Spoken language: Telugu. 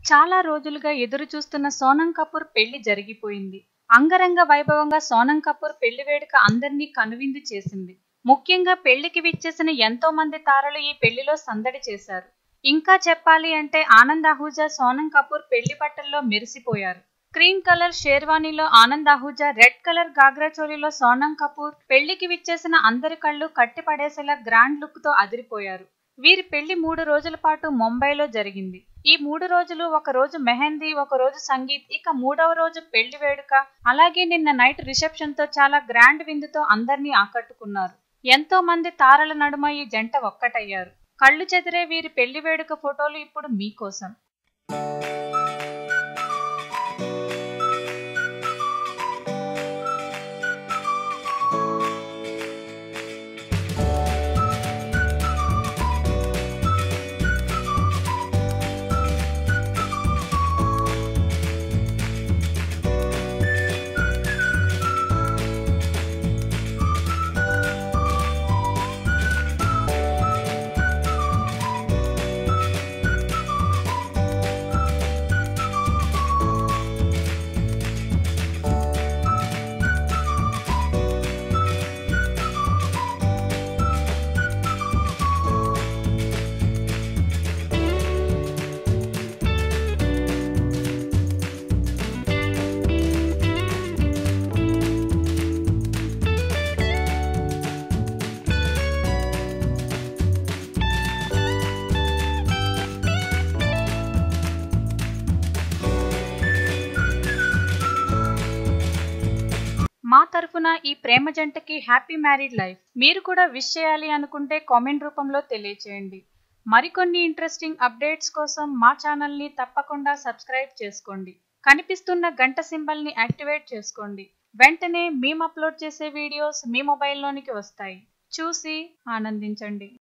చాలా రోజులుగా ఎదురు చూస్తున్న సోనం కపూర్ పెళ్లి జరిగిపోయింది అంగరంగ వైభవంగా సోనం కపూర్ పెళ్లి వేడుక అందరినీ కనువిందు చేసింది ముఖ్యంగా పెళ్లికి విచ్చేసిన ఎంతో మంది తారలు ఈ పెళ్లిలో సందడి చేశారు ఇంకా చెప్పాలి అంటే ఆనంద్ అహూజా సోనం కపూర్ పెళ్లి బట్టల్లో మెరిసిపోయారు క్రీమ్ కలర్ షేర్వానీలో ఆనంద్ అహూజా రెడ్ కలర్ గాగ్రా చోలీలో సోనం కపూర్ పెళ్లికి విచ్చేసిన అందరి కళ్ళు కట్టిపడేసేలా గ్రాండ్ లుక్ తో అదిరిపోయారు వీరి పెళ్లి మూడు రోజుల పాటు ముంబైలో జరిగింది ఈ మూడు రోజులు ఒక రోజు మెహందీ ఒక రోజు సంగీత్ ఇక మూడవ రోజు పెళ్లి వేడుక అలాగే నిన్న నైట్ రిసెప్షన్ తో చాలా గ్రాండ్ విందుతో అందరినీ ఆకట్టుకున్నారు ఎంతో మంది తారల నడుమ ఈ జంట ఒక్కటయ్యారు కళ్ళు చెదిరే వీరి పెళ్లి వేడుక ఫోటోలు ఇప్పుడు మీకోసం మా తరఫున ఈ ప్రేమ జంటకి హ్యాపీ మ్యారీడ్ లైఫ్ మీరు కూడా విష్ చేయాలి అనుకుంటే కామెంట్ రూపంలో తెలియచేయండి మరికొన్ని ఇంట్రెస్టింగ్ అప్డేట్స్ కోసం మా ఛానల్ని తప్పకుండా సబ్స్క్రైబ్ చేసుకోండి కనిపిస్తున్న గంట సింబల్ని యాక్టివేట్ చేసుకోండి వెంటనే మేము అప్లోడ్ చేసే వీడియోస్ మీ మొబైల్లోనికి వస్తాయి చూసి ఆనందించండి